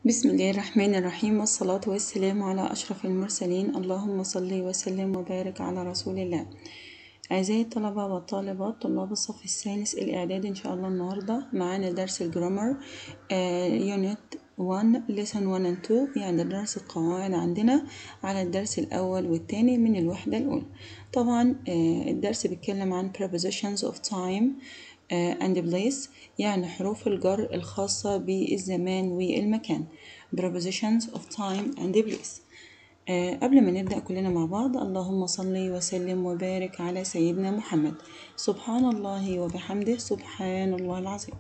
بسم الله الرحمن الرحيم والصلاة والسلام على أشرف المرسلين اللهم صل وسلم وبارك على رسول الله أعزائي الطلبة والطالبات طلاب الصف الثالث الإعداد إن شاء الله النهاردة معانا درس الجرامر يونت 1 lesson 1 and 2 يعني درس القواعد عندنا على الدرس الأول والثاني من الوحدة الأولى طبعا آه، الدرس بيتكلم عن prepositions of time آه، and place يعني حروف الجر الخاصة بالزمان والمكان prepositions of time and place آه، قبل ما نبدأ كلنا مع بعض اللهم صل وسلم وبارك على سيدنا محمد سبحان الله وبحمده سبحان الله العظيم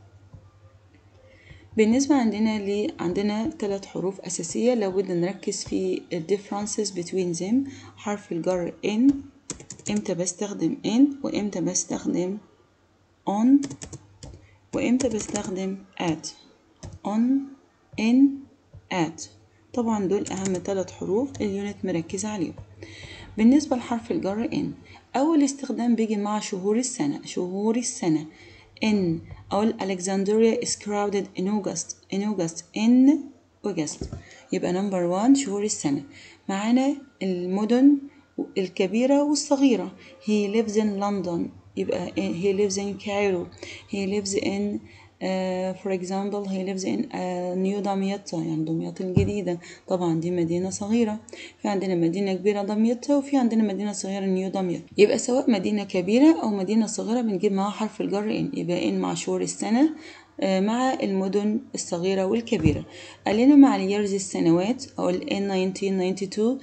بالنسبة عندنا ل عندنا ثلاث حروف أساسية لو بدنا نركز في ال differences between them حرف الجر in إمتى بستخدم in وإمتى بستخدم on وإمتى بستخدم at on in at طبعا دول أهم ثلاث حروف اليونت مركزة عليهم بالنسبة لحرف الجر in أول استخدام بيجي مع شهور السنة شهور السنة in أقول Alexandria is crowded in August in August in August يبقى نمبر 1 شهور السنة معانا المدن الكبيرة والصغيرة he lives in London يبقى he lives in Cairo he lives in uh, for example he lives in uh, نيو دمياط يعني دمياط الجديدة طبعا دي مدينة صغيرة في عندنا مدينة كبيرة دمياط وفي عندنا مدينة صغيرة نيو دمياط يبقى سواء مدينة كبيرة أو مدينة صغيرة بنجيب معاها حرف الجر إن يبقى إن مع شهور السنة مع المدن الصغيرة والكبيرة قال لنا مع اليرز السنوات أقول in 1992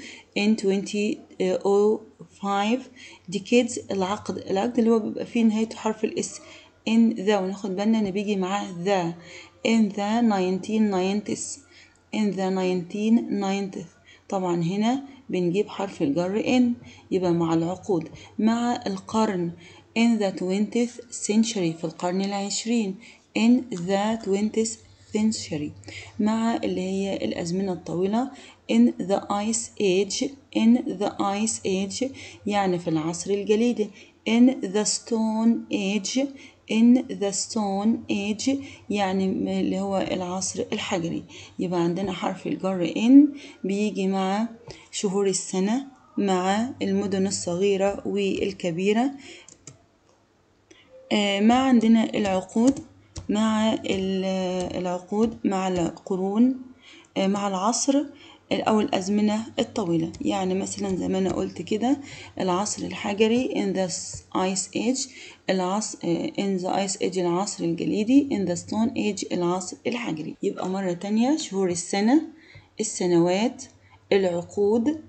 in 2005 decades العقد العقد اللي هو بيبقى فيه نهايته حرف الاس in the وناخد بالنا ان بيجي معاه the in the 1990s in the 1990s طبعا هنا بنجيب حرف الجر in يبقى مع العقود مع القرن in the 20th century في القرن العشرين in the 20th century مع اللي هي الأزمنة الطويلة in the ice age in the ice age يعني في العصر الجليدي in the stone age in the stone age يعني اللي هو العصر الحجري يبقى عندنا حرف الجر in بيجي مع شهور السنة مع المدن الصغيرة والكبيرة مع عندنا العقود مع العقود مع القرون مع العصر أو الأزمنة الطويلة يعني مثلا زي ما أنا قلت كده العصر الحجري in the ice age العصر in the ice age العصر الجليدي in the stone age العصر الحجري يبقى مرة تانية شهور السنة السنوات العقود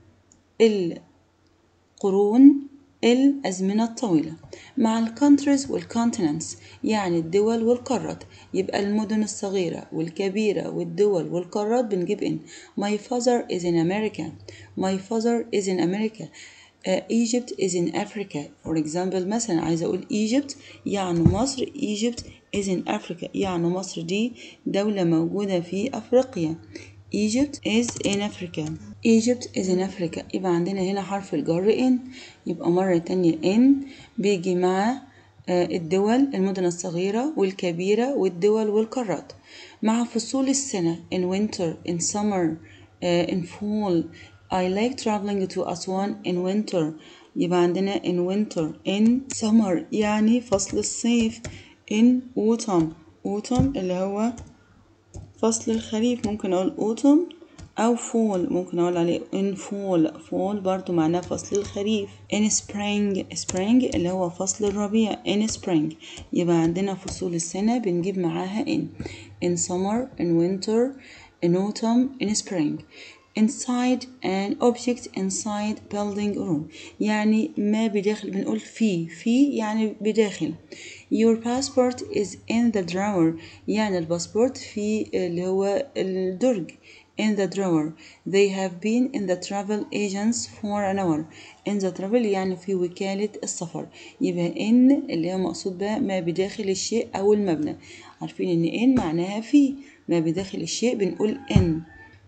القرون الأزمنة الطويلة مع الكونتريز والكونتيننتس يعني الدول والقارات يبقى المدن الصغيرة والكبيرة والدول والقارات بنجيب إن My father is in America My father is in America uh, Egypt is in Africa for example مثلا عايزة أقول Egypt يعني مصر Egypt is in Africa يعني مصر دي دولة موجودة في أفريقيا Egypt is in Africa Egypt is in Africa يبقى عندنا هنا حرف الجر in يبقى مرة تانية in بيجي مع الدول المدن الصغيرة والكبيرة والدول والقارات مع فصول السنة in winter in summer uh, in fall I like traveling to Aswan in winter يبقى عندنا in winter in summer يعني فصل الصيف in autumn autumn اللي هو فصل الخريف ممكن أقول autumn أو fall ممكن أقول عليه in fall fall برضو معناه فصل الخريف in spring spring اللي هو فصل الربيع in spring يبقى عندنا فصول السنة بنجيب معاها in in summer in winter in autumn in spring inside an object inside building room يعني ما بداخل بنقول في في يعني بداخل your passport is in the drawer يعني الباسبورت في اللي هو الدرج in the drawer they have been in the travel agents for an hour in the travel يعني في وكالة السفر يبقى in اللي هو مقصود بها ما بداخل الشيء أو المبنى عارفين إن in معناها في ما بداخل الشيء بنقول in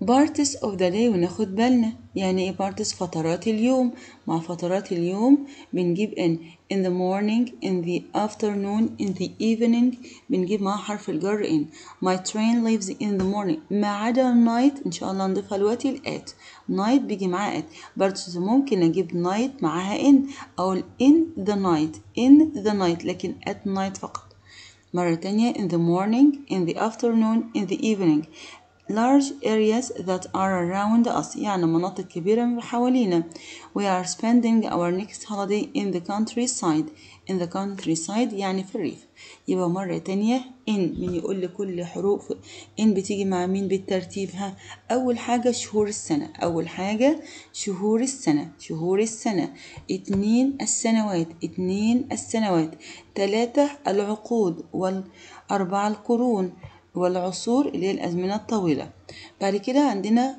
parts of the day وناخد بالنا يعني ايه parts فترات اليوم مع فترات اليوم بنجيب in in the morning in the afternoon in the evening بنجيب معاه حرف الجر in my train leaves in the morning ما عدا night ان شاء الله نضيفها دلوقتي ال at night بيجي معاه at برضه ممكن اجيب night معاها in او in the night in the night لكن at night فقط مرة تانية in the morning in the afternoon in the evening large areas that are around us يعني مناطق كبيرة من حوالينا we are spending our next holiday in the countryside in the countryside يعني في الريف يبقى مرة تانية in من يقول لي كل حروف in بتيجي مع مين بالترتيب ها أول حاجة شهور السنة أول حاجة شهور السنة شهور السنة اتنين السنوات اتنين السنوات تلاتة العقود والأربعة القرون والعصور اللي هي الأزمنة الطويلة بعد كده عندنا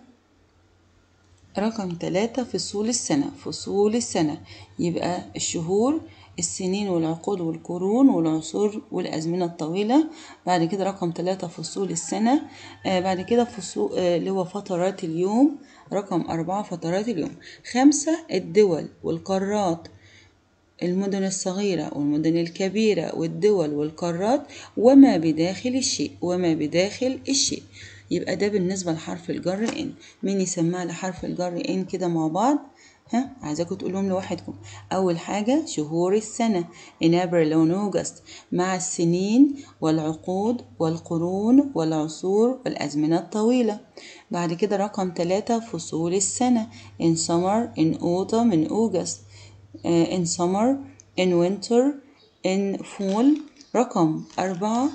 رقم ثلاثة فصول السنة فصول السنة يبقى الشهور السنين والعقود والقرون والعصور والأزمنة الطويلة بعد كده رقم ثلاثة فصول السنة آه بعد كده فصول آه اللي هو فترات اليوم رقم أربعة فترات اليوم خمسة الدول والقارات المدن الصغيرة والمدن الكبيرة والدول والقارات وما بداخل الشيء وما بداخل الشيء يبقى ده بالنسبة لحرف الجر إن مين يسمع لحرف الجر إن كده مع بعض ها عايزاكم تقولهم لوحدكم أول حاجة شهور السنة in April and August مع السنين والعقود والقرون والعصور والأزمنة الطويلة بعد كده رقم ثلاثة فصول السنة in summer in autumn in August uh, in summer in winter in fall رقم أربعة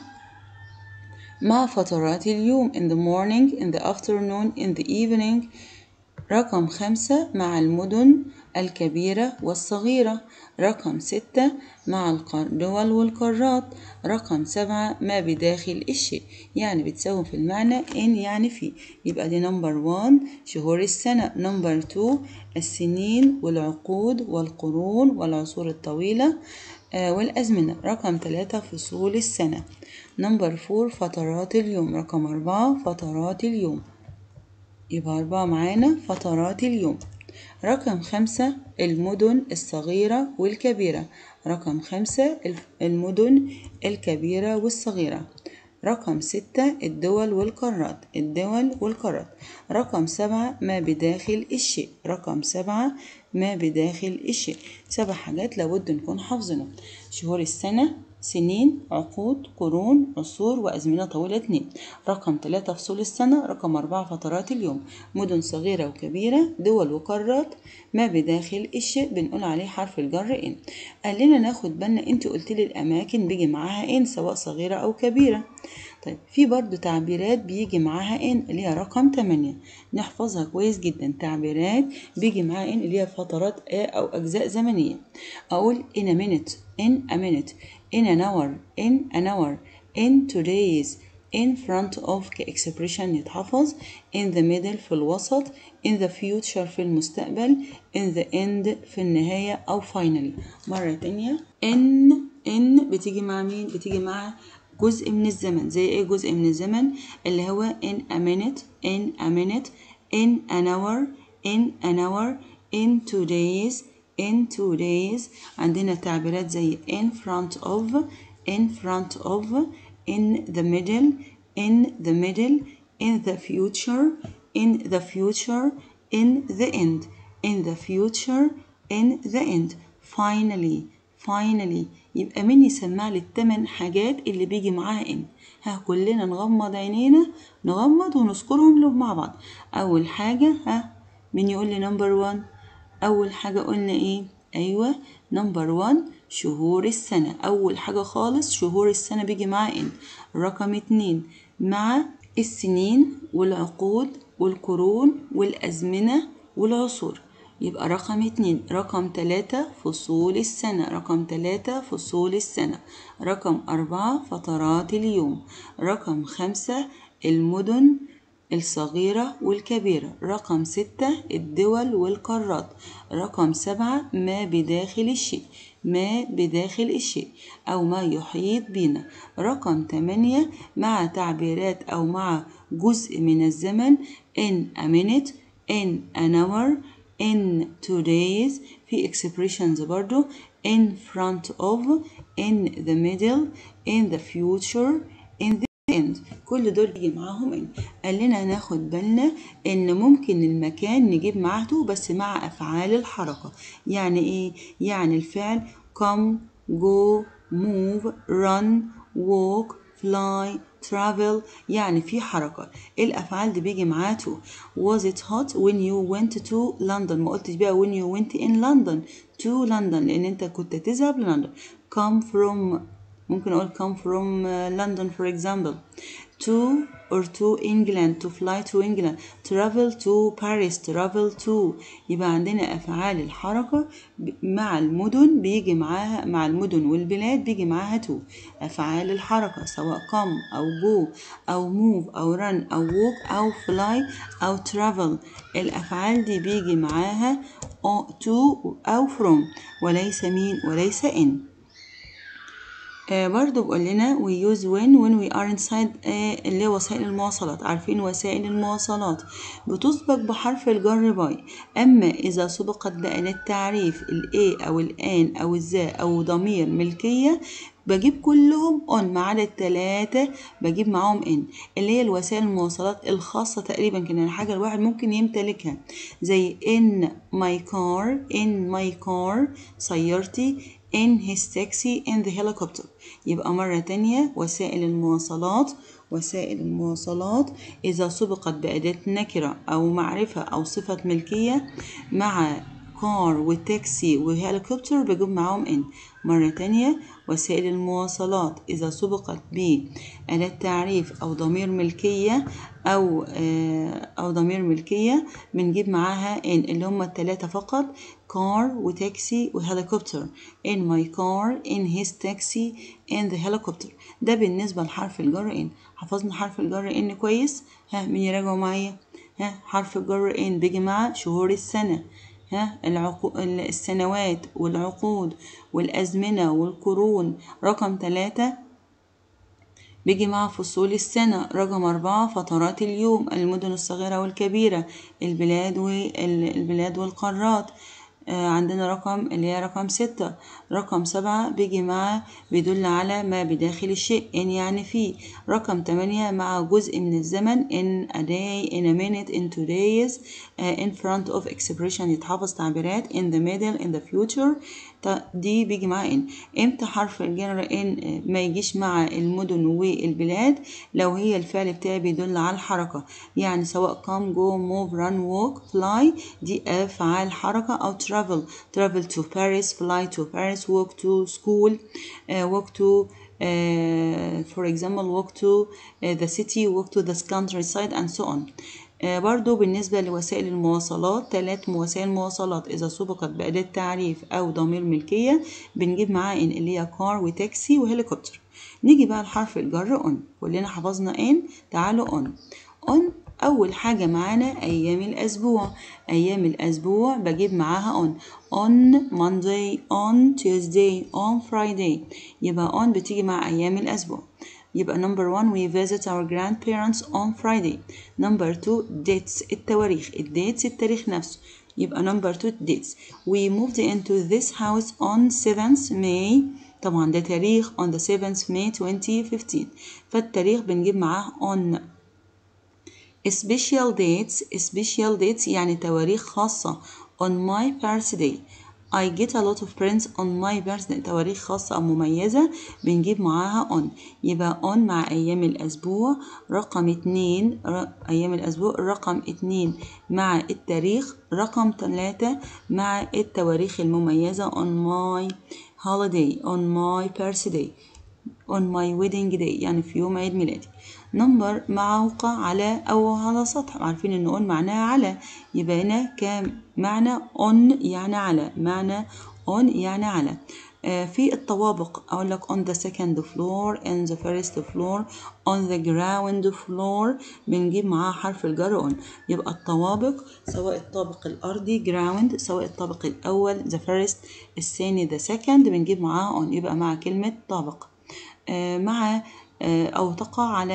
مع فترات اليوم in the morning in the afternoon in the evening رقم خمسة مع المدن الكبيرة والصغيرة رقم ستة مع الدول والقارات رقم سبعة ما بداخل الشيء يعني بتساوي في المعنى إن يعني في يبقى دي نمبر وان شهور السنة نمبر تو السنين والعقود والقرون والعصور الطويلة آه والأزمنة رقم ثلاثة فصول السنة نمبر فور فترات اليوم رقم أربعة فترات اليوم يبقى أربعة معانا فترات اليوم رقم خمسة المدن الصغيرة والكبيرة رقم خمسة المدن الكبيرة والصغيرة رقم ستة الدول والقارات الدول والقارات رقم سبعة ما بداخل الشيء رقم سبعة ما بداخل الشيء سبع حاجات لابد نكون حافظينهم شهور السنة سنين عقود قرون عصور وأزمنة طويلة اتنين رقم ثلاثة فصول السنة رقم أربعة فترات اليوم مدن صغيرة وكبيرة دول وقارات ما بداخل الشيء بنقول عليه حرف الجر إن قال لنا ناخد بالنا انت قلت لي الأماكن بيجي معاها إن سواء صغيرة أو كبيرة طيب في برضو تعبيرات بيجي معاها ان اللي هي رقم 8 نحفظها كويس جدا تعبيرات بيجي معاها ان اللي هي فترات او اجزاء زمنيه اقول in a minute in a minute in an hour in an hour in two days in front of كإكسبريشن يتحفظ in the middle في الوسط in the future في المستقبل in the end في النهاية أو finally مرة تانية in in بتيجي مع مين؟ بتيجي مع جزء من الزمن زي ايه جزء من الزمن اللي هو in a minute in a minute in an hour in an hour in two days in two days عندنا تعبيرات زي in front of in front of in the middle in the middle in the future in the future in the end in the future in the end finally finally يبقى مين يسمع لي التمن حاجات اللي بيجي معاها ان ها كلنا نغمض عينينا نغمض ونذكرهم مع بعض اول حاجة ها مين يقول لي نمبر 1 اول حاجة قلنا ايه ايوه نمبر 1 شهور السنة اول حاجة خالص شهور السنة بيجي معاها ان رقم اتنين مع السنين والعقود والقرون والازمنة والعصور يبقى رقم اتنين رقم تلاتة فصول السنة رقم تلاتة فصول السنة رقم أربعة فترات اليوم رقم خمسة المدن الصغيرة والكبيرة رقم ستة الدول والقارات رقم سبعة ما بداخل الشيء ما بداخل الشيء أو ما يحيط بنا رقم تمانية مع تعبيرات أو مع جزء من الزمن in a minute in an hour in two days في expressions برضو in front of in the middle in the future in the end كل دول بيجي معاهم ان قال لنا ناخد بالنا ان ممكن المكان نجيب معاه to بس مع افعال الحركه يعني ايه يعني الفعل come go move run walk fly travel يعني في حركة الأفعال دي بيجي معاه to was it hot when you went to London ما قلتش بقى when you went in London to London لأن أنت كنت تذهب لندن come from ممكن أقول come from uh, London for example to or to England to fly to England travel to Paris travel to يبقى عندنا أفعال الحركة مع المدن بيجي معاها مع المدن والبلاد بيجي معاها to أفعال الحركة سواء come أو go أو move أو run أو walk أو fly أو travel الأفعال دي بيجي معاها to أو from وليس مين وليس in آه برضو بقول لنا we use when when we are inside آه اللي هي وسائل المواصلات عارفين وسائل المواصلات بتسبق بحرف الجر باي أما إذا سبقت بأداة تعريف ال a أو الآن أو الذا أو ضمير ملكية بجيب كلهم on ما عدا التلاتة بجيب معاهم in اللي هي الوسائل المواصلات الخاصة تقريبا كان الحاجة الواحد ممكن يمتلكها زي in my car in my car سيارتي in his taxi in the helicopter يبقى مرة تانية وسائل المواصلات وسائل المواصلات إذا سبقت بأداة نكرة أو معرفة أو صفة ملكية مع كار وتاكسي وهليكوبتر بجيب معاهم ان مرة تانية وسائل المواصلات إذا سبقت بأداة تعريف أو ضمير ملكية أو أو ضمير ملكية بنجيب معاها ان اللي هما التلاتة فقط كار وتاكسي وهليكوبتر in my car in his taxi in the helicopter ده بالنسبة لحرف الجر ان حفظنا حرف الجر ان كويس ها مين يراجعوا معايا ها حرف الجر ان بيجي مع شهور السنة ها العقو... السنوات والعقود والأزمنة والقرون رقم ثلاثة بيجي مع فصول السنة رقم أربعة فترات اليوم المدن الصغيرة والكبيرة البلاد والبلاد والقارات عندنا رقم اللي هي رقم ستة رقم سبعة بيجي مع بيدل على ما بداخل الشيء إن يعني فيه رقم تمانية مع جزء من الزمن in a day in a minute in two days uh, in front of expression يتحفظ تعبيرات in the middle in the future دي بيجي مع ان امتى حرف الجر ان ما يجيش مع المدن والبلاد لو هي الفعل بتاعي بيدل على الحركة يعني سواء come go move run walk fly دي افعال حركة او travel travel to Paris fly to Paris walk to school uh, walk to uh, for example walk to uh, the city walk to the countryside and so on آه برضو بالنسبة لوسائل المواصلات ثلاث وسائل مواصلات إذا سبقت بأداة تعريف أو ضمير ملكية بنجيب معاه إن اللي هي كار وتاكسي وهليكوبتر نيجي بقى لحرف الجر أون كلنا حفظنا إن تعالوا أون أون أول حاجة معانا أيام الأسبوع أيام الأسبوع بجيب معاها on on Monday on Tuesday on Friday يبقى on بتيجي مع أيام الأسبوع يبقى number one we visit our grandparents on Friday number two dates التواريخ الديتس التاريخ نفسه يبقى number two dates we moved into this house on 7th May طبعا ده تاريخ on the 7th May 2015 فالتاريخ بنجيب معاه on special dates special dates يعني تواريخ خاصة on my birthday I get a lot of friends on my birthday تواريخ خاصة أو مميزة بنجيب معاها on يبقى on مع أيام الأسبوع رقم اتنين أيام الأسبوع رقم اتنين مع التاريخ رقم تلاتة مع التواريخ المميزة on my holiday on my birthday on my wedding day يعني في يوم عيد ميلادي نمبر موقع على أو على سطح عارفين إن on معناها على يبقى هنا كام معنى on يعني على معنى on يعني على آه في الطوابق أقول لك on the second floor in the first floor on the ground floor بنجيب معاه حرف الجر on يبقى الطوابق سواء الطابق الأرضي ground سواء الطابق الأول the first الثاني the second بنجيب معاه on يبقى مع كلمة طابق آه مع أو تقع على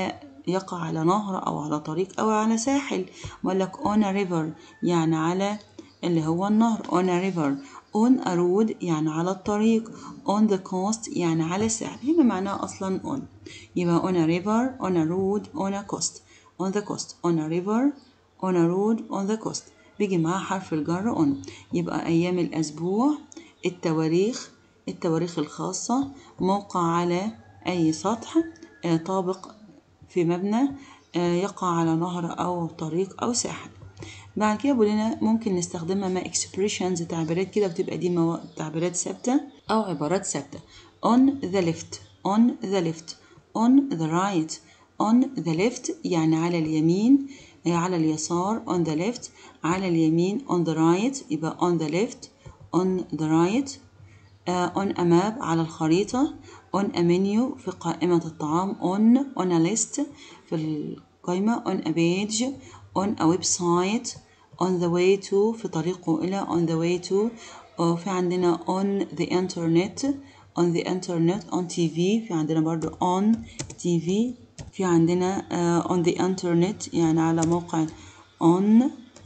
يقع على نهر أو على طريق أو على ساحل بقول لك on a river يعني على اللي هو النهر on a river on a road يعني على الطريق on the coast يعني على الساحل هنا معناها أصلا on يبقى on a river on a road on a coast on the coast on a river on a road on the coast بيجي معاه حرف الجر on يبقى أيام الأسبوع التواريخ التواريخ الخاصة موقع على أي سطح آه، طابق في مبنى آه، يقع على نهر أو طريق أو ساحل بعد كده بيقول لنا ممكن نستخدمها مع expressions تعبيرات كده بتبقى دي مو... تعبيرات ثابتة أو عبارات ثابتة on the left on the left on the right on the left يعني على اليمين آه، على اليسار on the left على اليمين on the right يبقى on the left on the right uh, on a map على الخريطة on a menu في قائمة الطعام on on a list في القائمة on a page on a website on the way to في طريقه إلى on the way to وفي عندنا on the internet on the internet on TV في عندنا برضو on TV في عندنا uh, on the internet يعني على موقع on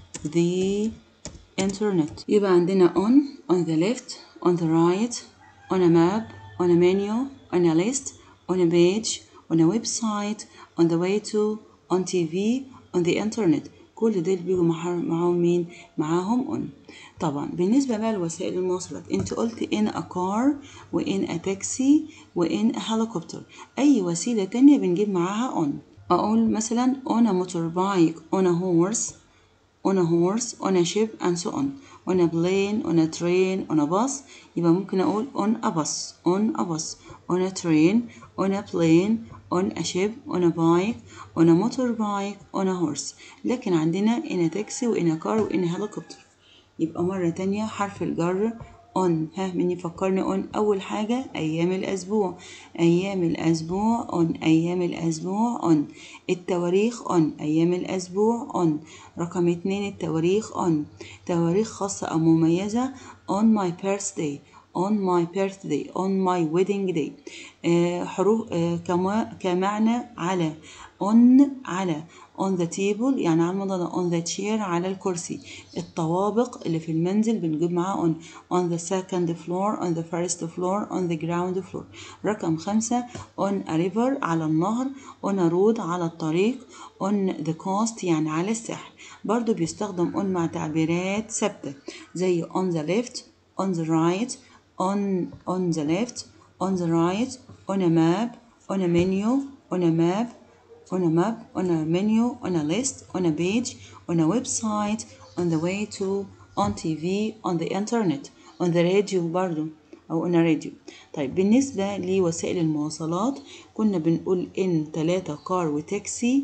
the internet يبقى عندنا on on the left on the right on a map on a menu on a list on a page on a website on the way to on TV on the internet كل دول بيجوا مع- معاهم مين معاهم on طبعا بالنسبة بقى لوسائل المواصلات انت قلت in a car وin a taxi وin a helicopter اي وسيلة تانية بنجيب معاها on اقول مثلا on a motorbike on a horse on a horse, on a ship, and so on. On a plane, on a train, on a bus. يبقى ممكن أقول on a bus, on a bus, on a train, on a plane, on a ship, on a bike, on a motorbike, on a horse. لكن عندنا in a taxi و in a car و in a helicopter. يبقى مرة تانية حرف الجر on ها من يفكرني on أول حاجة أيام الأسبوع أيام الأسبوع on أيام الأسبوع on التواريخ on أيام الأسبوع on رقم اتنين التواريخ on تواريخ خاصة أو مميزة on my birthday on my birthday on my wedding day آه حروف آه كما كمعنى على on على on the table يعني على المضادة on the chair على الكرسي الطوابق اللي في المنزل بنجيب معاها on on the second floor on the first floor on the ground floor رقم خمسة on a river على النهر on a road على الطريق on the coast يعني على الساحل برضو بيستخدم on مع تعبيرات ثابتة زي on the left on the right on on the left on the right on a map on a menu on a map on a map, on a menu, on a list, on a page, on a website, on the way to, on TV, on the internet, on the radio برضو أو on a radio. طيب بالنسبة لوسائل المواصلات كنا بنقول إن تلاتة كار وتاكسي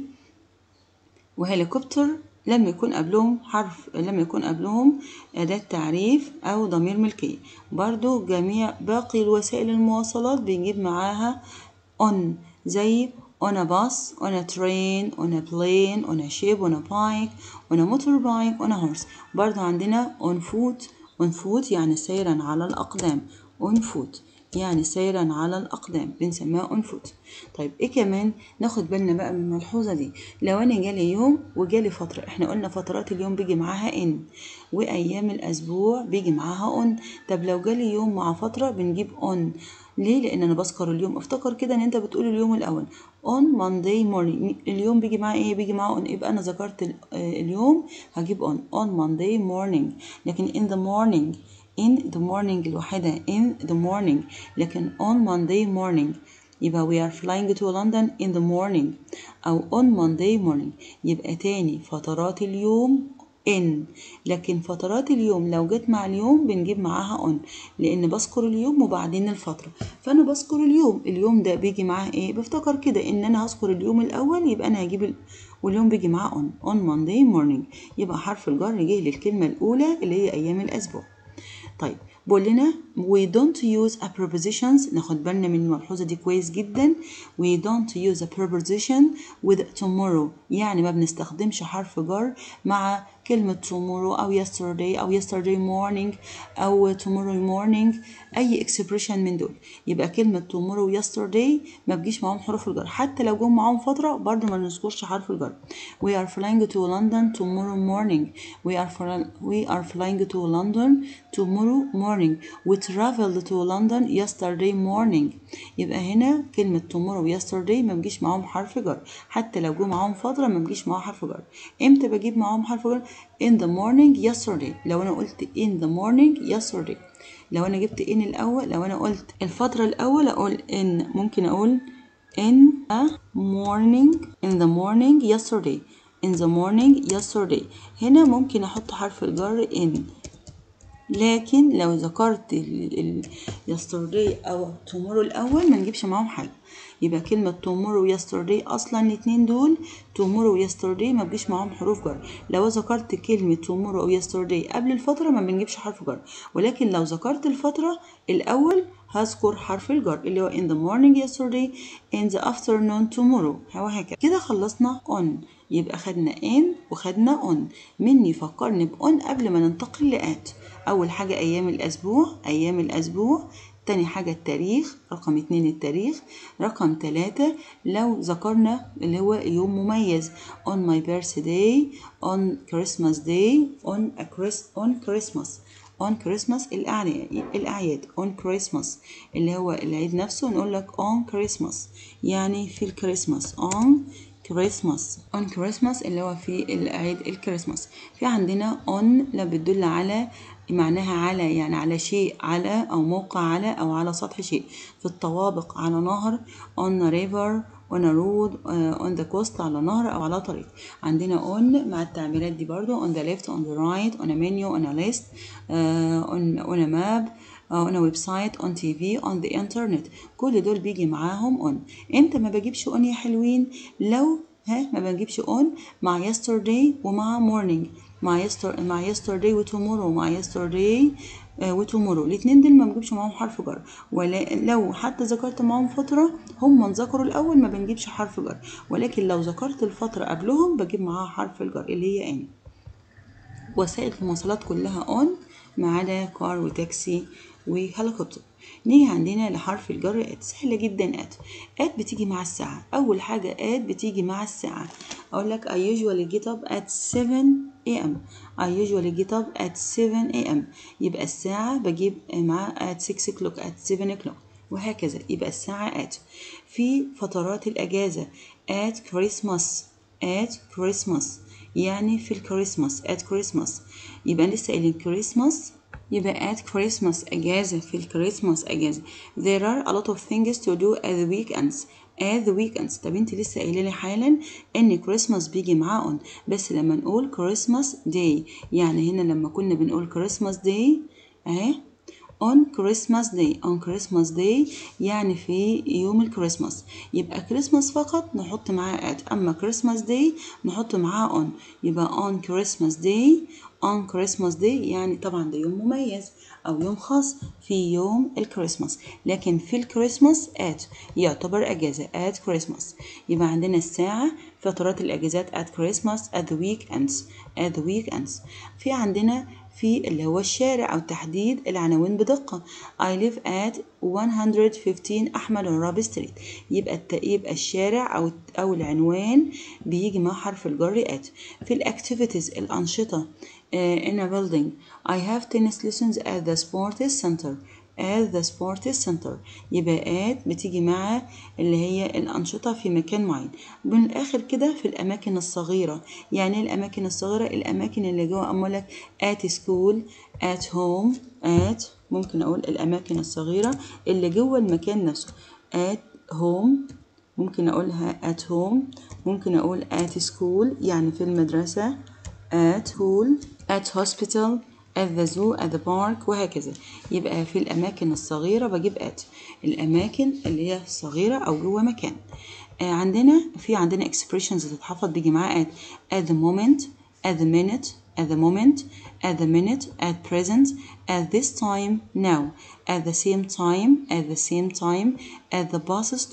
وهليكوبتر لما يكون قبلهم حرف لما يكون قبلهم أداة تعريف أو ضمير ملكية برضو جميع باقي الوسائل المواصلات بنجيب معاها on زي on a bus, on a train, on a plane, on a ship, on a bike, on a motorbike, on a horse. برضو عندنا on foot, on foot يعني سيرا على الأقدام on foot يعني سيرا على الأقدام بنسميها on foot طيب إيه كمان ناخد بالنا بقى من الملحوظة دي لو أنا جالي يوم وجالي فترة إحنا قلنا فترات اليوم بيجي معاها إن وأيام الأسبوع بيجي معاها on طب لو جالي يوم مع فترة بنجيب on ليه؟ لأن أنا بذكر اليوم افتكر كده إن أنت بتقول اليوم الأول on Monday morning اليوم بيجي معاه إيه؟ بيجي معاه on يبقى أنا ذكرت ال- آه، اليوم هجيب on on Monday morning لكن in the morning in the morning الوحيدة in the morning لكن on Monday morning يبقى we are flying to London in the morning أو on Monday morning يبقى تاني فترات اليوم in لكن فترات اليوم لو جت مع اليوم بنجيب معاها on لأن بذكر اليوم وبعدين الفترة فأنا بذكر اليوم اليوم ده بيجي معاه إيه بفتكر كده إن أنا هذكر اليوم الأول يبقى أنا هجيب ال... واليوم بيجي معاه on on Monday morning يبقى حرف الجر جه للكلمة الأولى اللي هي أيام الأسبوع طيب بقول لنا we don't use a prepositions ناخد بالنا من الملحوظة دي كويس جدا we don't use a preposition with tomorrow يعني ما بنستخدمش حرف جر مع كلمة tomorrow أو yesterday أو yesterday morning أو tomorrow morning أي expression من دول يبقى كلمة tomorrow و yesterday ما بيجيش معاهم حروف الجر حتى لو جم معاهم فترة برضو ما نذكرش حرف الجر we are flying to London tomorrow morning we are, we are flying to London tomorrow morning we traveled to London yesterday morning يبقى هنا كلمة tomorrow و yesterday ما بيجيش معاهم حرف جر حتى لو جم معاهم فترة ما بيجيش معاهم حرف جر امتى بجيب معاهم حرف جر in the morning yesterday لو انا قلت in the morning yesterday لو انا جبت in الاول لو انا قلت الفترة الاول اقول in ممكن اقول in a morning in the morning yesterday in the morning yesterday هنا ممكن احط حرف الجر in لكن لو ذكرت ال yesterday او tomorrow الاول ما نجيبش معاهم حاجه يبقى كلمة tomorrow و yesterday أصلا الاتنين دول tomorrow و yesterday ما بيجيش معاهم حروف جر لو ذكرت كلمة tomorrow و yesterday قبل الفترة ما بنجيبش حرف جر ولكن لو ذكرت الفترة الأول هذكر حرف الجر اللي هو in the morning yesterday in the afternoon tomorrow وهكذا كده خلصنا on يبقى خدنا in وخدنا on مني فكرني بأون قبل ما ننتقل لآت أول حاجة أيام الأسبوع أيام الأسبوع تاني حاجة التاريخ رقم اتنين التاريخ رقم تلاتة لو ذكرنا اللي هو يوم مميز on my birthday on Christmas day on a Chris on Christmas on Christmas الأعياد الأعياد on Christmas اللي هو العيد نفسه نقول لك on Christmas يعني في الكريسماس on كريسماس on كريسماس اللي هو في العيد الكريسماس في عندنا on لا بتدل على معناها على يعني على شيء على أو موقع على أو على سطح شيء في الطوابق على نهر on a river on a road uh, on the coast على نهر أو على طريق عندنا on مع التعبيرات دي برضو on the left on the right on a menu on a list uh, on, on a map on a website on TV on the internet كل دول بيجي معاهم on امتى ما بجيبش on يا حلوين لو ها ما بجيبش on مع yesterday ومع morning مع يستر مع yesterday وتومورو مع yesterday وتومورو الاثنين دول ما بنجيبش معاهم حرف جر ولا لو حتى ذكرت معاهم فترة هم ذكروا الأول ما بنجيبش حرف جر ولكن لو ذكرت الفترة قبلهم بجيب معاها حرف الجر اللي هي ان وسائل المواصلات كلها اون ما عدا كار وتاكسي وهليكوبتر نيجي عندنا لحرف الجر ات سهلة جدا ات ات بتيجي مع الساعة أول حاجة ات بتيجي مع الساعة أقول لك I usually get up at 7 a.m. I usually get up at 7 a.m. يبقى الساعة بجيب معاه at 6 o'clock at 7 o'clock وهكذا يبقى الساعة at في فترات الأجازة at Christmas at Christmas يعني في الكريسماس at Christmas يبقى لسه قايلين كريسماس يبقى at Christmas أجازة في الكريسماس أجازة there are a lot of things to do at the weekends at the weekends طب انت لسه قايله لي حالا ان كريسماس بيجي معاه on بس لما نقول كريسماس داي يعني هنا لما كنا بنقول كريسماس داي اهي on Christmas day on Christmas day يعني في يوم الكريسماس يبقى كريسماس فقط نحط معاه at أما Christmas day نحط معاه on يبقى on Christmas day on Christmas day يعني طبعا ده يوم مميز أو يوم خاص في يوم الكريسماس لكن في الكريسماس at يعتبر أجازة at Christmas يبقى عندنا الساعة فترات الأجازات at Christmas at the weekends at the weekends في عندنا في اللي هو الشارع أو تحديد العناوين بدقة I live at 115 أحمد الراب ستريت يبقى الت... يبقى الشارع أو أو العنوان بيجي مع حرف الجر at في الأكتيفيتيز الأنشطة uh, in a building I have tennis lessons at the sports center at the sports center يبقى at بتيجي مع اللي هي الأنشطة في مكان معين من الآخر كده في الأماكن الصغيرة يعني الأماكن الصغيرة الأماكن اللي جوه أمولك at school at home at ممكن أقول الأماكن الصغيرة اللي جوه المكان نفسه at home ممكن أقولها at home ممكن أقول at school يعني في المدرسة at school at hospital at the zoo at the park وهكذا يبقى في الأماكن الصغيرة بجيب at الأماكن اللي هي صغيرة أو جوه مكان آه عندنا في عندنا expressions تتحفظ بيجي معاها at at the moment at the minute at the moment at the minute at present at this time now at the same time at the same time at the bus stop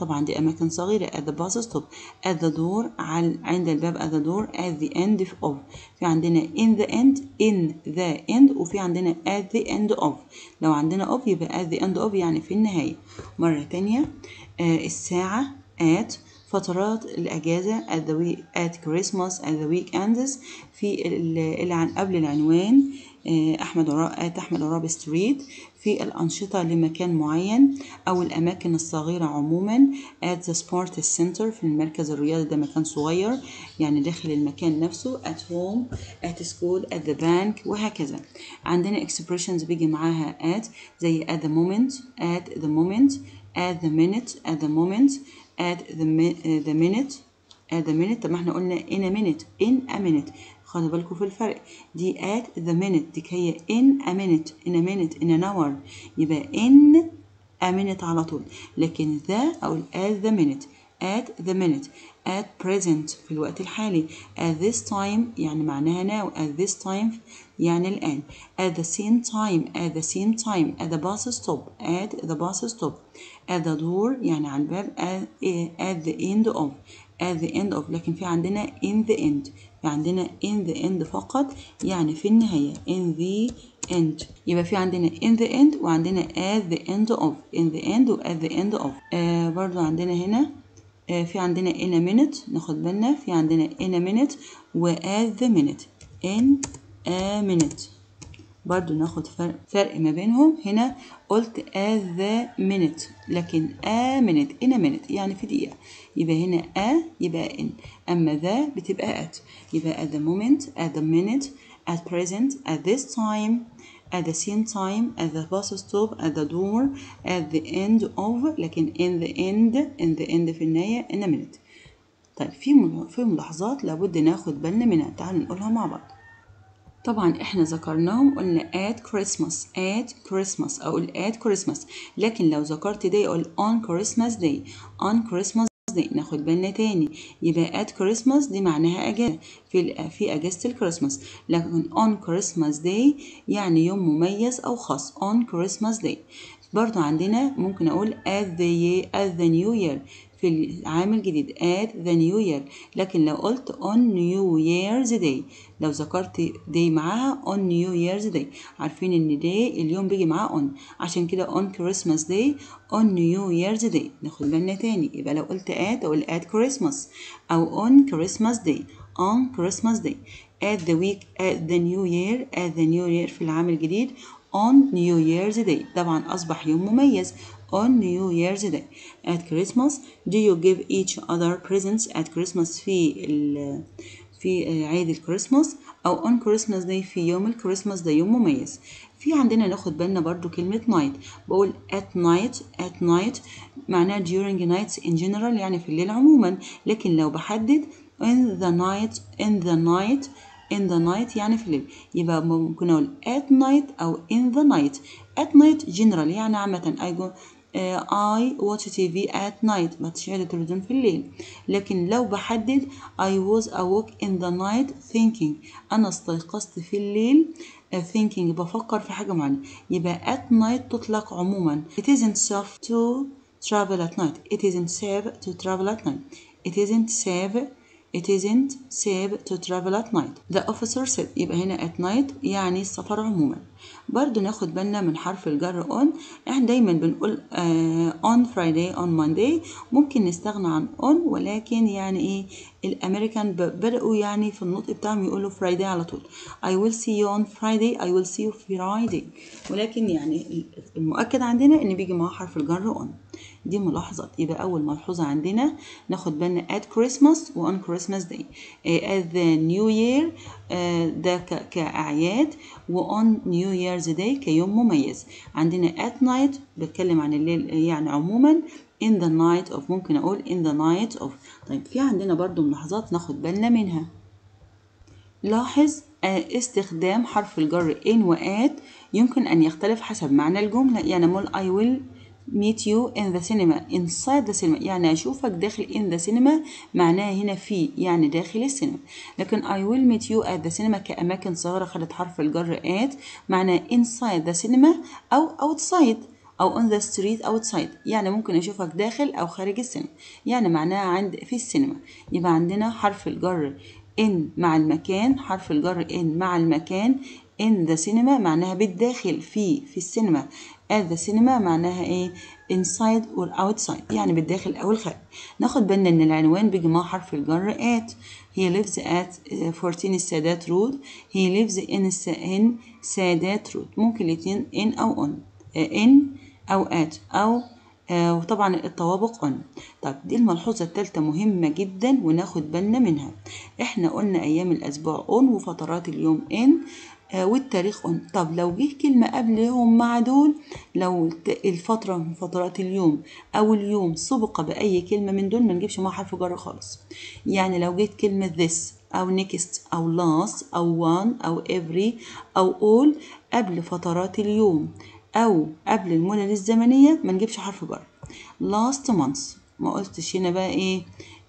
طبعا دي أماكن صغيرة at the bus stop at the door عند الباب at the door at the end of في عندنا in the end in the end وفي عندنا at the end of لو عندنا of يبقى at the end of يعني في النهاية مرة تانية آه الساعة at فترات الأجازة at the week at Christmas at the weekends في اللي عن قبل العنوان أحمد عراب أحمد عراب ستريت في الأنشطة لمكان معين أو الأماكن الصغيرة عموما at the sport center في المركز الرياضي ده مكان صغير يعني داخل المكان نفسه at home at school at the bank وهكذا عندنا expressions بيجي معاها at زي at the moment at the moment at the minute at the moment at the, mi- the minute at the minute طب ما احنا قلنا in a minute in a minute خدوا بالكم في الفرق دي at the minute دي هي in a minute in a minute in an hour يبقى in a minute على طول لكن the أو at the minute at the minute at present في الوقت الحالي at this time يعني معناها now at this time يعني الآن at the same time at the same time at the bus stop at the bus stop at the door يعني على الباب at, at the end of at the end of لكن في عندنا in the end في عندنا in the end فقط يعني في النهاية in the end يبقى في عندنا in the end وعندنا at the end of in the end و at the end of آه برضو عندنا هنا آه في عندنا in a minute ناخد بالنا في عندنا in a minute و at the minute in a minute برضو ناخد فرق, فرق ما بينهم هنا قلت at the minute لكن a minute in a minute يعني في دقيقة يبقى هنا a يبقى in أما the بتبقى at يبقى at the moment at the minute at present at this time at the same time at the bus stop at the door at the end of لكن in the end in the end في النهاية in a minute طيب في في ملاحظات لابد ناخد بالنا منها تعالوا نقولها مع بعض طبعا احنا ذكرناهم قلنا at Christmas at Christmas اقول at Christmas لكن لو ذكرت day اقول on Christmas day on Christmas day ناخد بالنا تاني يبقى at Christmas دي معناها اجازة في في اجازة الكريسماس لكن on Christmas day يعني يوم مميز او خاص on Christmas day برضو عندنا ممكن اقول at the year at the new year في العام الجديد at the new year لكن لو قلت on new year's day لو ذكرت day معاها on new year's day عارفين ان day اليوم بيجي معاه on عشان كده on Christmas day on new year's day ناخد بالنا تاني يبقى لو قلت at اقول at Christmas او on Christmas day on Christmas day at the week at the new year at the new year في العام الجديد on New Year's Day طبعا أصبح يوم مميز on New Year's Day at Christmas do you give each other presents at Christmas في ال في عيد الكريسماس أو on Christmas Day في يوم الكريسماس ده يوم مميز في عندنا ناخد بالنا برضو كلمة night بقول at night at night معناها during nights in general يعني في الليل عموما لكن لو بحدد in the night in the night in the night يعني في الليل يبقى ممكن أقول at night أو in the night at night general يعني عامة I go uh, I watch TV at night بتشاهد التلفزيون في الليل لكن لو بحدد I was awake in the night thinking أنا استيقظت في الليل uh, thinking بفكر في حاجة معينة يبقى at night تطلق عموما it isn't safe to travel at night it isn't safe to travel at night it isn't safe It isn't safe to travel at night. The officer said يبقى هنا at night يعني السفر عموما. برضو ناخد بالنا من حرف الجر on احنا دايما بنقول uh, on Friday on Monday ممكن نستغنى عن on ولكن يعني ايه الامريكان بدأوا يعني في النطق بتاعهم يقولوا Friday على طول. I will see you on Friday I will see you Friday ولكن يعني المؤكد عندنا ان بيجي معاه حرف الجر on. دي ملاحظات يبقى أول ملحوظة عندنا ناخد بالنا at Christmas و on Christmas day at the New Year ده كأعياد و on New Year's Day كيوم مميز عندنا at night بتكلم عن الليل يعني عموما in the night of ممكن أقول in the night of طيب في عندنا برضو ملاحظات ناخد بالنا منها لاحظ استخدام حرف الجر in و at يمكن أن يختلف حسب معنى الجملة يعني أقول I will meet you in the cinema inside the cinema يعني أشوفك داخل in the cinema معناها هنا في يعني داخل السينما لكن I will meet you at the cinema كأماكن صغيرة خدت حرف الجر at معناها inside the cinema أو outside أو on the street outside يعني ممكن أشوفك داخل أو خارج السينما يعني معناها عند في السينما يبقى عندنا حرف الجر in مع المكان حرف الجر in مع المكان in the cinema معناها بالداخل في في السينما at the cinema معناها ايه inside or outside يعني بالداخل أو الخارج ناخد بالنا إن العنوان بيجي مع حرف الجر at he lives at 14 السادات رود he lives in in سادات رود ممكن الاتنين in أو on in أو at أو آه وطبعا الطوابق on طب دي الملحوظة الثالثة مهمة جدا وناخد بالنا منها احنا قلنا أيام الأسبوع on وفترات اليوم in آه والتاريخ on طب لو جه كلمة قبلهم مع دول لو الفترة من فترات اليوم أو اليوم سبق بأي كلمة من دول ما نجيبش معاها حرف جر خالص يعني لو جيت كلمة this أو next أو last أو one أو every أو all قبل فترات اليوم أو قبل المدد الزمنية ما نجيبش حرف جر last month ما قلتش هنا بقى إيه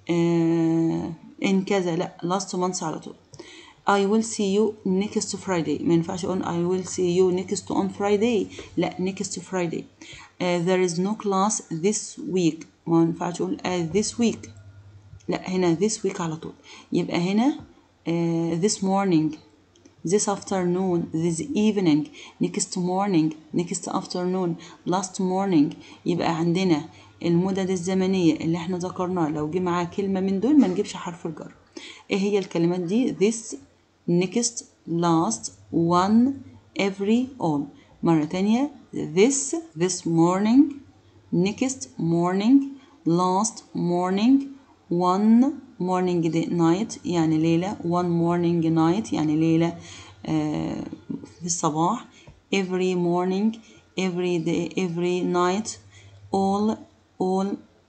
آه إن كذا لأ last month على طول I will see you next Friday ما ينفعش أقول I will see you next on Friday لا next Friday uh, there is no class this week ما ينفعش أقول uh, this week لا هنا this week على طول يبقى هنا uh, this morning this afternoon this evening next morning next afternoon last morning يبقى عندنا المدد الزمنية اللي احنا ذكرناها لو جه معاها كلمة من دول ما نجيبش حرف الجر ايه هي الكلمات دي this next last one every all مرة تانية this this morning next morning last morning one morning day night يعني ليلة one morning night يعني ليلة آه في الصباح every morning every day every night all all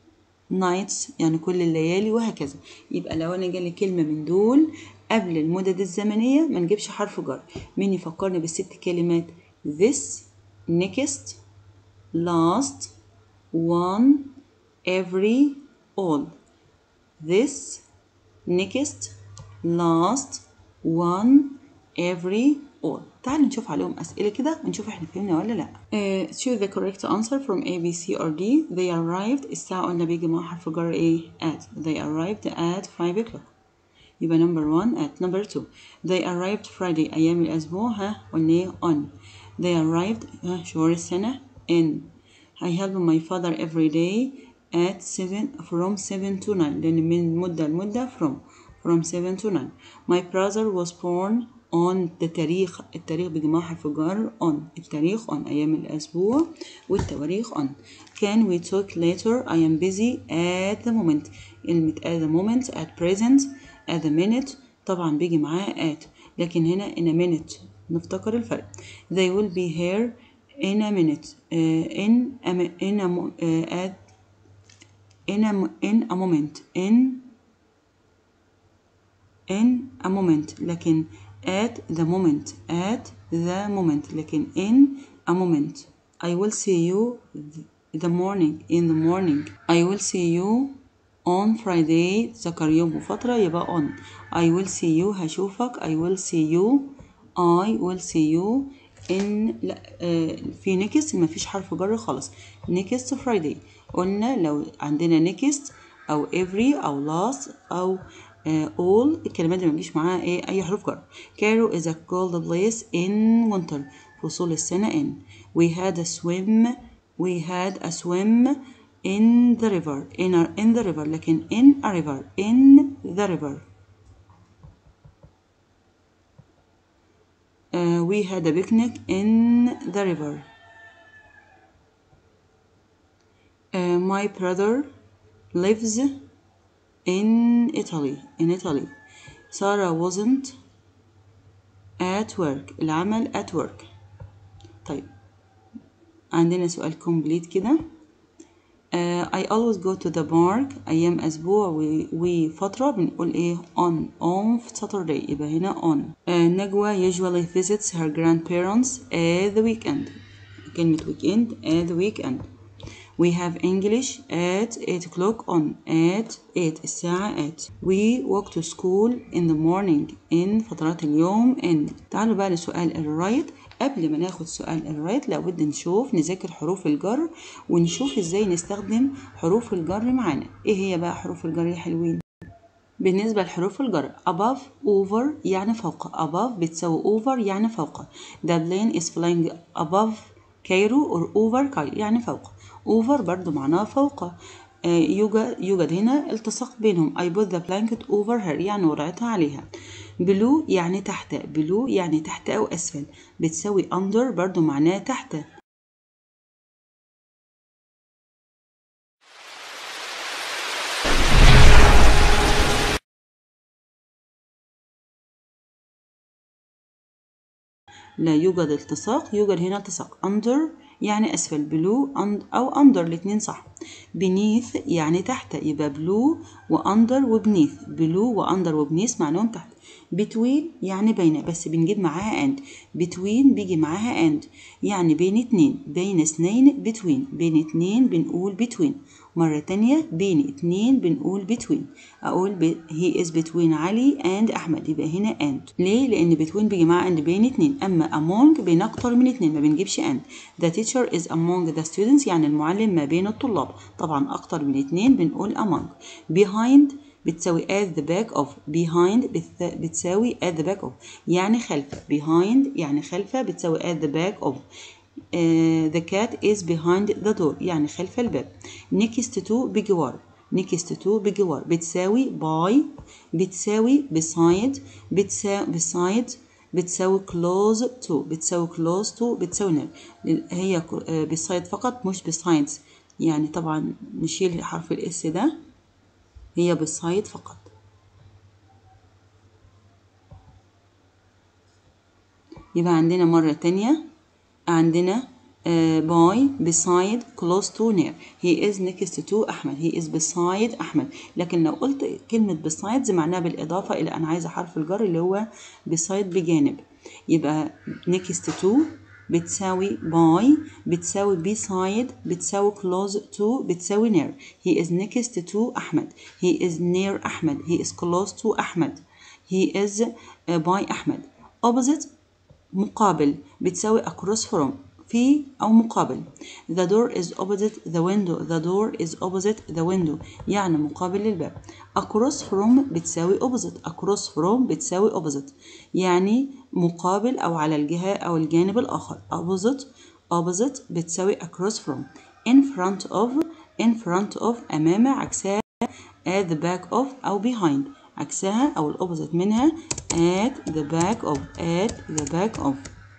nights يعني كل الليالي وهكذا يبقى لو انا جالي كلمة من دول قبل المدد الزمنية ما نجيبش حرف جر مين يفكرني بالست كلمات this next last one every all this next last one every all تعالوا نشوف عليهم أسئلة كده ونشوف احنا فهمنا ولا لا uh, choose the correct answer from A, B, C or D they arrived الساعة قلنا بيجي مع حرف جر ايه at they arrived at 5 o'clock يبقى number one at number two they arrived Friday أيام الأسبوع ها قلنا ايه on they arrived ها شهور السنة in I help my father every day at 7 from 7 to 9 لأن من مدة لمدة from from 7 to 9 my brother was born on the تاريخ التاريخ بجماعة حرف جر on التاريخ on أيام الأسبوع والتواريخ on can we talk later I am busy at the moment كلمة at the moment at present at the minute طبعا بيجي معاه at لكن هنا in a minute نفتكر الفرق they will be here in a minute uh, in a, in a, uh, at in a, in a moment in in a moment لكن at the moment at the moment لكن in a moment I will see you the morning in the morning I will see you on Friday ذكر يوم وفترة يبقى on I will see you هشوفك I will see you I will see you in لا آه في next مفيش حرف جر خالص next Friday قلنا لو عندنا next أو every أو last أو uh, all الكلمات دي مبيجيش معاها ايه اي حروف جر Cairo is a cold place in winter فصول السنة in we had a swim we had a swim in the river in, a, in the river لكن in a river in the river uh, we had a picnic in the river uh, my brother lives in Italy in Italy Sarah wasn't at work العمل at work طيب عندنا سؤال complete كده uh, I always go to the park أيام أسبوع وفترة بنقول إيه on on Saturday يبقى هنا on uh, نجوى usually visits her grandparents at the weekend كلمة weekend at the weekend We have English at 8 o'clock on at 8 الساعة at We walk to school in the morning in فترات اليوم in تعالوا بقى لسؤال الرايت قبل ما ناخد سؤال الرايت لابد نشوف نذاكر حروف الجر ونشوف ازاي نستخدم حروف الجر معانا ايه هي بقى حروف الجر يا حلوين بالنسبة لحروف الجر above over يعني فوق above بتساوي over يعني فوق the plane is flying above Cairo or over Cairo يعني فوق over برضو معناها فوق آه، يوجد يوجد هنا التصاق بينهم I put the blanket over her يعني وضعتها عليها below يعني تحت below يعني تحت أو أسفل بتساوي under برضو معناها تحت لا يوجد التصاق يوجد هنا التصاق under يعني أسفل below and أو under الاتنين صح beneath يعني تحت يبقى below وunder وbeneath below وunder وbeneath معناهم تحت between يعني بين بس بنجيب معاها and between بيجي معاها and يعني بين اتنين بين اثنين between بين اتنين بنقول between مرة تانية بين اتنين بنقول between أقول ب... he is between علي and أحمد يبقى هنا and ليه؟ لأن between بيجي معاه and بين اتنين أما among بين أكتر من اتنين ما بنجيبش and the teacher is among the students يعني المعلم ما بين الطلاب طبعا أكتر من اتنين بنقول among behind بتساوي at the back of behind بتس- بتساوي at the back of يعني خلف behind يعني خلفه بتساوي at the back of آه، the cat is behind the door يعني خلف الباب next to بجوار next to بجوار بتساوي by بتساوي beside بتساوي beside بتساوي close to بتساوي close to بتساوي near هي آه، beside فقط مش besides يعني طبعا نشيل حرف الاس ده هي beside فقط يبقى عندنا مرة تانية عندنا uh, by beside close to near he is next to أحمد he is beside أحمد لكن لو قلت كلمة beside معناها بالإضافة إلى أنا عايزة حرف الجر اللي هو beside بجانب يبقى next to بتساوي by بتساوي beside بتساوي close to بتساوي near he is next to أحمد he is near أحمد he is close to أحمد he is uh, by أحمد opposite مقابل بتساوي across from في أو مقابل the door is opposite the window the door is opposite the window يعني مقابل للباب across from بتساوي opposite across from بتساوي opposite يعني مقابل أو على الجهة أو الجانب الآخر opposite opposite بتساوي across from in front of in front of أمام عكسها at the back of أو behind عكسها أو الأوبوزيت منها at the back of at the back of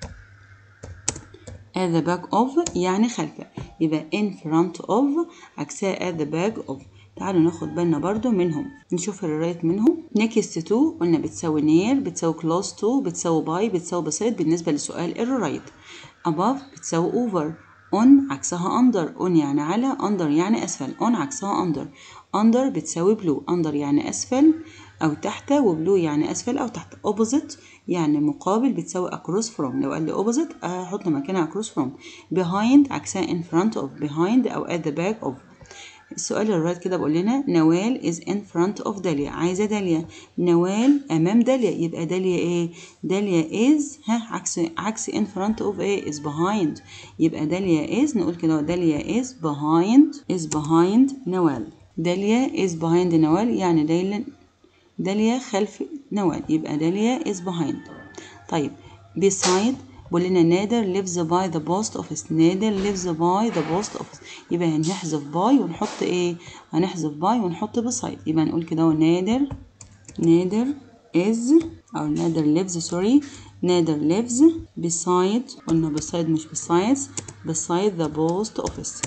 at the back of يعني خلفه يبقى in front of عكسها at the back of تعالوا ناخد بالنا برضو منهم نشوف الرايت منهم next to قلنا بتساوي near بتساوي close to بتساوي by بتساوي beside بالنسبة لسؤال الرايت above بتساوي over on عكسها under on يعني على under يعني أسفل on عكسها under under بتساوي blue under يعني أسفل أو تحت وبلو يعني أسفل أو تحت opposite يعني مقابل بتساوي across from لو قال لي opposite أحط مكانها across from behind عكسها in front of behind أو at the back of السؤال اللي رايت كده بقول لنا نوال is in front of داليا عايزة داليا نوال أمام داليا يبقى داليا إيه؟ داليا is ها عكس عكس in front of إيه؟ is behind يبقى داليا is نقول كده داليا is behind is behind نوال داليا is behind نوال يعني داليا داليا خلف نوال يبقى داليا is behind طيب beside بقول لنا نادر lives by the post office نادر lives by the post office يبقى هنحذف by ونحط ايه هنحذف by ونحط beside يبقى نقول كده هو نادر نادر is او نادر lives سوري نادر lives beside قلنا beside مش besides beside the post office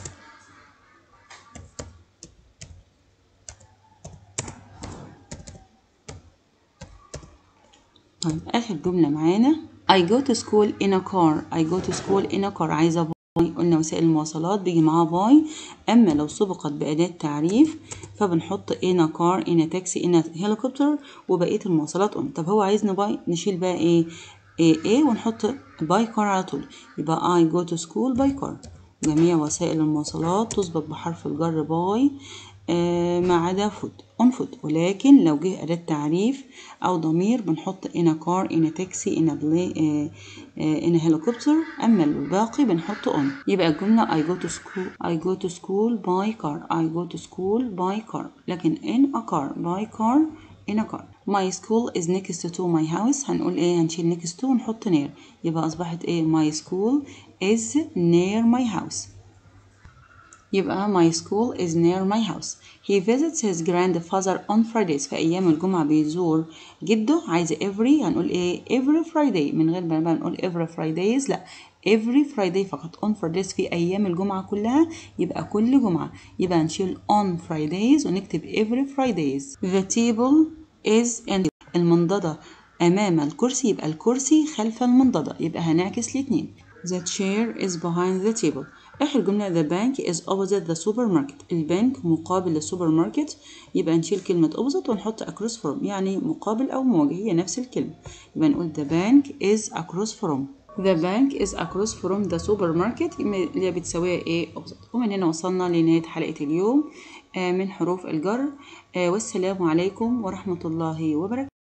طيب آخر جملة معانا I go to school in a car I go to school in a car عايزة باي قلنا وسائل المواصلات بيجي معاها باي أما لو سبقت بأداة تعريف فبنحط in a car in a taxi in a helicopter وبقية المواصلات قلنا طب هو عايزنا باي نشيل بقى إيه إيه, إيه ونحط باي كار على طول يبقى I go to school by car جميع وسائل المواصلات تسبق بحرف الجر باي آه ما عدا food on foot ولكن لو جه أداة تعريف أو ضمير بنحط in a car in a taxi in a plane آه آه in a helicopter أما الباقي بنحط on يبقى الجملة I go to school I go to school by car I go to school by car لكن in a car by car in a car my school is next to my house هنقول ايه هنشيل next to ونحط near يبقى أصبحت ايه my school is near my house يبقى my school is near my house he visits his grandfather on Fridays في أيام الجمعة بيزور جده عايزة every هنقول إيه every Friday من غير ما نقول every Fridays لا every Friday فقط on Fridays في أيام الجمعة كلها يبقى كل جمعة يبقى نشيل on Fridays ونكتب every Fridays the table is in المنضدة أمام الكرسي يبقى الكرسي خلف المنضدة يبقى هنعكس الاتنين the chair is behind the table آخر جملة the bank is opposite the supermarket البنك مقابل للسوبر ماركت يبقى نشيل كلمة opposite ونحط across from يعني مقابل أو مواجه هي نفس الكلمة يبقى نقول the bank is across from the bank is across from the supermarket اللي هي بتساويها ايه opposite ومن هنا وصلنا لنهاية حلقة اليوم من حروف الجر والسلام عليكم ورحمة الله وبركاته